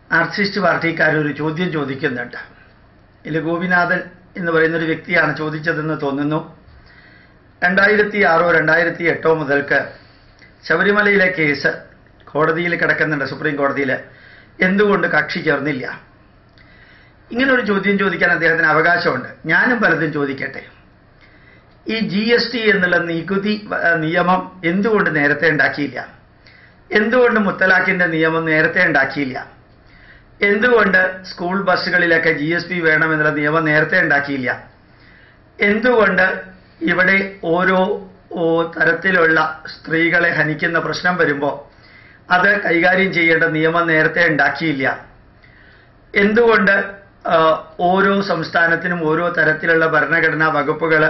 Marxist പാർട്ടിക്കാർ ഒരു ചോദ്യം ചോദിക്കുന്നുണ്ട് ഇതിൽ ഗോപിനാഥൻ എന്ന് പറയുന്ന ഒരു വ്യക്തിയാണ് ചോദിച്ചതെന്ന് തോന്നുന്നു രണ്ടായിരത്തി ആറോ രണ്ടായിരത്തി എട്ടോ മുതൽക്ക് ശബരിമലയിലെ കേസ് കോടതിയിൽ കിടക്കുന്നുണ്ട് സുപ്രീം കോടതിയിൽ എന്തുകൊണ്ട് കക്ഷി ചേർന്നില്ല ഇങ്ങനെ ഒരു ചോദ്യം ചോദിക്കാൻ അദ്ദേഹത്തിന് അവകാശമുണ്ട് ഞാനും പലതും ചോദിക്കട്ടെ ഈ ജി എസ് ടി എന്നുള്ള നികുതി ഏഹ്, നിയമം എന്തുകൊണ്ട് നേരത്തെ ഉണ്ടാക്കിയില്ല എന്തുകൊണ്ട് മുത്തലാഖിന്റെ നിയമം നേരത്തെ ഉണ്ടാക്കിയില്ല എന്തുകൊണ്ട് സ്കൂൾ ബസ്സുകളിലൊക്കെ ജി എസ് പി വേണമെന്നുള്ള നിയമം നേരത്തെ ഉണ്ടാക്കിയില്ല എന്തുകൊണ്ട് ഇവിടെ ഓരോ ഓ, തരത്തിലുള്ള സ്ത്രീകളെ ഹനിക്കുന്ന പ്രശ്നം വരുമ്പോൾ അത് കൈകാര്യം ചെയ്യേണ്ട നിയമം നേരത്തെ ഉണ്ടാക്കിയില്ല എന്തുകൊണ്ട് ആ, ഓരോ സംസ്ഥാനത്തിനും ഓരോ തരത്തിലുള്ള ഭരണഘടനാ വകുപ്പുകൾ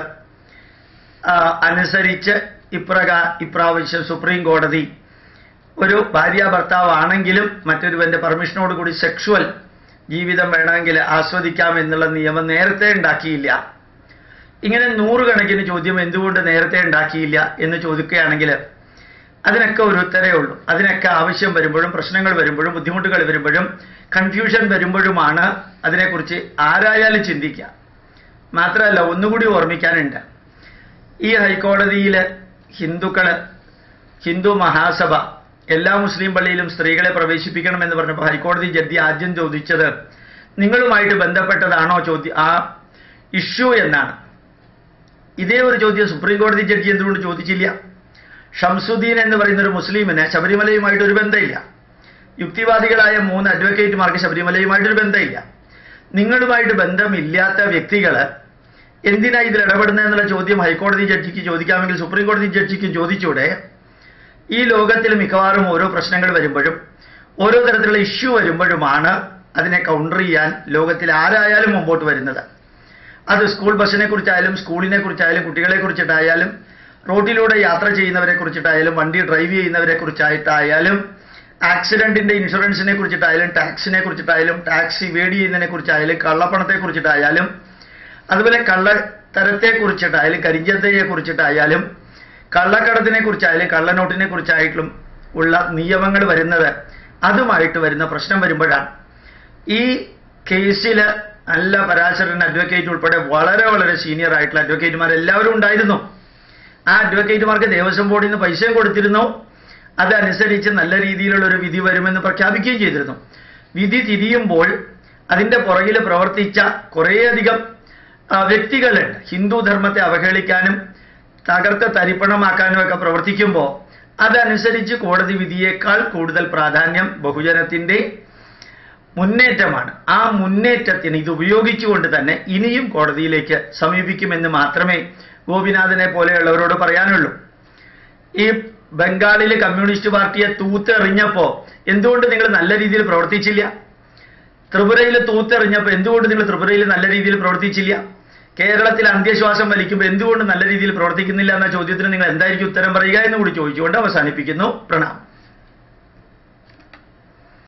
അനുസരിച്ച് ഇപ്രകാ ഇപ്രാവശ്യം സുപ്രീം കോടതി ഒരു ഭാര്യ ഭർത്താവാണെങ്കിലും മറ്റൊരുവന്റെ പെർമിഷനോട് കൂടി സെക്ഷുവൽ ജീവിതം വേണമെങ്കിൽ ആസ്വദിക്കാം എന്നുള്ള നിയമം നേരത്തെ ഉണ്ടാക്കിയില്ല ഇങ്ങനെ നൂറുകണക്കിന് ചോദ്യം എന്തുകൊണ്ട് നേരത്തെ ഉണ്ടാക്കിയില്ല എന്ന് ചോദിക്കുകയാണെങ്കിൽ അതിനൊക്കെ ഒരു ഉത്തരേ ഉള്ളൂ അതിനൊക്കെ ആവശ്യം വരുമ്പോഴും പ്രശ്നങ്ങൾ വരുമ്പോഴും ബുദ്ധിമുട്ടുകൾ വരുമ്പോഴും കൺഫ്യൂഷൻ വരുമ്പോഴുമാണ് അതിനെക്കുറിച്ച് ആരായാലും ചിന്തിക്കുക മാത്രമല്ല ഒന്നുകൂടി ഓർമ്മിക്കാനുണ്ട് ഈ ഹൈക്കോടതിയിൽ ഹിന്ദുക്കള് ഹിന്ദു മഹാസഭ എല്ലാ മുസ്ലിം പള്ളിയിലും സ്ത്രീകളെ പ്രവേശിപ്പിക്കണമെന്ന് പറഞ്ഞപ്പോൾ ഹൈക്കോടതി ജഡ്ജി ആദ്യം ചോദിച്ചത് നിങ്ങളുമായിട്ട് ബന്ധപ്പെട്ടതാണോ ചോദ്യം ആ ഇഷ്യൂ എന്നാണ് ഇതേ ഒരു ചോദ്യം സുപ്രീം കോടതി ജഡ്ജി എന്തുകൊണ്ട് ചോദിച്ചില്ല ഷംസുദ്ദീൻ എന്ന് പറയുന്ന ഒരു മുസ്ലിമിന് ശബരിമലയുമായിട്ട് ഒരു ബന്ധമില്ല യുക്തിവാദികളായ മൂന്ന് അഡ്വക്കേറ്റുമാർക്ക് ശബരിമലയുമായിട്ടൊരു ബന്ധമില്ല നിങ്ങളുമായിട്ട് ബന്ധമില്ലാത്ത വ്യക്തികള് എന്തിനാ ഇതിൽ ഇടപെടുന്നത് എന്നുള്ള ചോദ്യം ഹൈക്കോടതി ജഡ്ജിക്ക് ചോദിക്കാമെങ്കിൽ സുപ്രീം കോടതി ജഡ്ജിക്ക് ചോദിച്ചൂടെ ഈ ലോകത്തിൽ മിക്കവാറും ഓരോ പ്രശ്നങ്ങൾ വരുമ്പോഴും ഓരോ തരത്തിലുള്ള ഇഷ്യൂ വരുമ്പോഴുമാണ് അതിനെ കൗണ്ടർ ചെയ്യാൻ ലോകത്തിൽ ആരായാലും മുമ്പോട്ട് വരുന്നത് അത് സ്കൂൾ ബസ്സിനെ കുറിച്ചായാലും സ്കൂളിനെ കുറിച്ചായാലും കുട്ടികളെ കുറിച്ചിട്ടായാലും റോഡിലൂടെ യാത്ര ചെയ്യുന്നവരെ കുറിച്ചിട്ടായാലും വണ്ടി ഡ്രൈവ് ചെയ്യുന്നവരെ കുറിച്ചായിട്ടായാലും ആക്സിഡന്റിന്റെ ഇൻഷുറൻസിനെ കുറിച്ചിട്ടായാലും ടാക്സിനെ കുറിച്ചിട്ടായാലും ടാക്സ് ഇവേഡ് ചെയ്യുന്നതിനെ കുറിച്ചായാലും കള്ളപ്പണത്തെ കുറിച്ചിട്ടായാലും അതുപോലെ കള്ളത്തരത്തെ കുറിച്ചിട്ടായാലും കരിഞ്ചന്തയെ കുറിച്ചിട്ടായാലും കള്ളക്കടത്തിനെ കുറിച്ചായാലും കള്ളനോട്ടിനെ കുറിച്ചായിട്ടും ഉള്ള നിയമങ്ങൾ വരുന്നത് അതുമായിട്ട് വരുന്ന പ്രശ്നം വരുമ്പോഴാണ് ഈ കേസിൽ നല്ല പരാശരൻ അഡ്വക്കേറ്റ് ഉൾപ്പെടെ വളരെ വളരെ സീനിയർ ആയിട്ടുള്ള അഡ്വക്കേറ്റുമാർ എല്ലാവരും ഉണ്ടായിരുന്നു ആ അഡ്വക്കേറ്റുമാർക്ക് ദേവസ്വം ബോർഡിൽ നിന്ന് പൈസയും കൊടുത്തിരുന്നു അതനുസരിച്ച് നല്ല രീതിയിലുള്ള ഒരു വിധി വരുമെന്ന് പ്രഖ്യാപിക്കുകയും ചെയ്തിരുന്നു വിധി തിരിയുമ്പോൾ അതിന്റെ പുറകിൽ പ്രവർത്തിച്ച കുറേയധികം ആ, വ്യക്തികളുണ്ട് ഹിന്ദു ധർമ്മത്തെ അവഹേളിക്കാനും തകർത്ത് തരിപ്പണമാക്കാനും ഒക്കെ പ്രവർത്തിക്കുമ്പോൾ അതനുസരിച്ച് കോടതി വിധിയേക്കാൾ കൂടുതൽ പ്രാധാന്യം ബഹുജനത്തിന്റെ മുന്നേറ്റമാണ് ആ മുന്നേറ്റത്തിന് ഇത് ഉപയോഗിച്ചുകൊണ്ട് തന്നെ ഇനിയും കോടതിയിലേക്ക് സമീപിക്കുമെന്ന് മാത്രമേ ഗോപിനാഥനെ പോലെയുള്ളവരോട് പറയാനുള്ളൂ ഈ ബംഗാളിലെ കമ്മ്യൂണിസ്റ്റ് പാർട്ടിയെ തൂത്തെറിഞ്ഞപ്പോ എന്തുകൊണ്ട് നിങ്ങൾ നല്ല രീതിയിൽ പ്രവർത്തിച്ചില്ല ത്രിപുരയിൽ തൂത്തെറിഞ്ഞപ്പോൾ എന്തുകൊണ്ട് നിങ്ങൾ ത്രിപുരയിൽ നല്ല രീതിയിൽ പ്രവർത്തിച്ചില്ല കേരളത്തിൽ അന്ത്യശ്വാസം വലിക്കുമ്പോൾ എന്തുകൊണ്ട് നല്ല രീതിയിൽ പ്രവർത്തിക്കുന്നില്ല എന്ന ചോദ്യത്തിന് നിങ്ങൾ എന്തായിരിക്കും ഉത്തരം പറയുക എന്ന് കൂടി ചോദിച്ചുകൊണ്ട് അവസാനിപ്പിക്കുന്നു പ്രണാമം